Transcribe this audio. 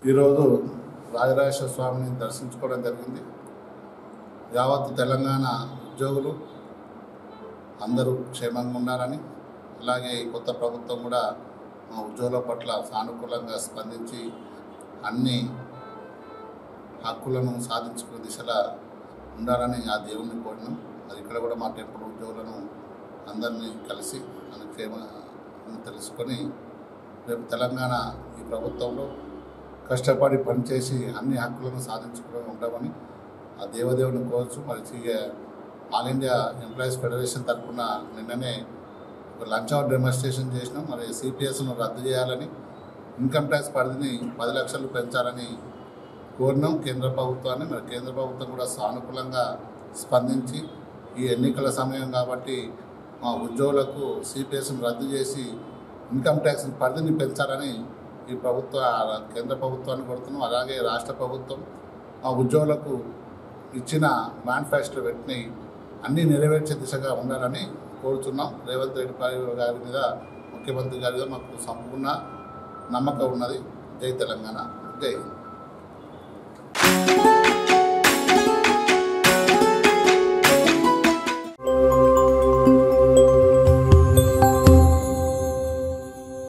ఈరోజు రాజరాజేశ్వర స్వామిని దర్శించుకోవడం జరిగింది యావత్ తెలంగాణ ఉద్యోగులు అందరూ క్షేమంగా ఉండాలని అలాగే ఈ కొత్త ప్రభుత్వం కూడా మా ఉద్యోగుల పట్ల సానుకూలంగా స్పందించి అన్ని హక్కులను సాధించుకునే దిశలా ఉండాలని ఆ దేవుణ్ణి కోరినాం మరి ఇక్కడ కూడా మా టెంపుల్ ఉద్యోగులను అందరినీ కలిసి మన క్షేమ తెలుసుకొని రేపు తెలంగాణ ఈ ప్రభుత్వంలో కష్టపడి పనిచేసి అన్ని హక్కులను సాధించుకుని ఉంటామని ఆ దేవదేవుని కోరచ్చు మరి ఇక ఆల్ ఇండియా ఎంప్లాయీస్ ఫెడరేషన్ తరఫున నిన్ననే ఒక లంచ్ అవర్ డెమాన్స్ట్రేషన్ చేసినాం మరి సిపిఎస్ను రద్దు చేయాలని ఇన్కమ్ ట్యాక్స్ పరిధిని పది లక్షలు పెంచాలని కోరినాం కేంద్ర ప్రభుత్వాన్ని మరి కేంద్ర ప్రభుత్వం కూడా సానుకూలంగా స్పందించి ఈ ఎన్నికల సమయం కాబట్టి మా ఉద్యోగులకు సిపిఎస్ను రద్దు చేసి ఇన్కమ్ ట్యాక్స్ పరిధిని పెంచాలని ఈ ప్రభుత్వ కేంద్ర ప్రభుత్వాన్ని కొడుతున్నాం అలాగే రాష్ట్ర ప్రభుత్వం మా ఉద్యోగులకు ఇచ్చిన మేనిఫెస్టో వెంటనే అన్నీ నెరవేర్చే దిశగా ఉండాలని కోరుతున్నాం రేవంత్ రెడ్డి పై- గారి మీద ముఖ్యమంత్రి గారి మీద మాకు సంపూర్ణ నమ్మకం ఉన్నది జై తెలంగాణ జై హింద్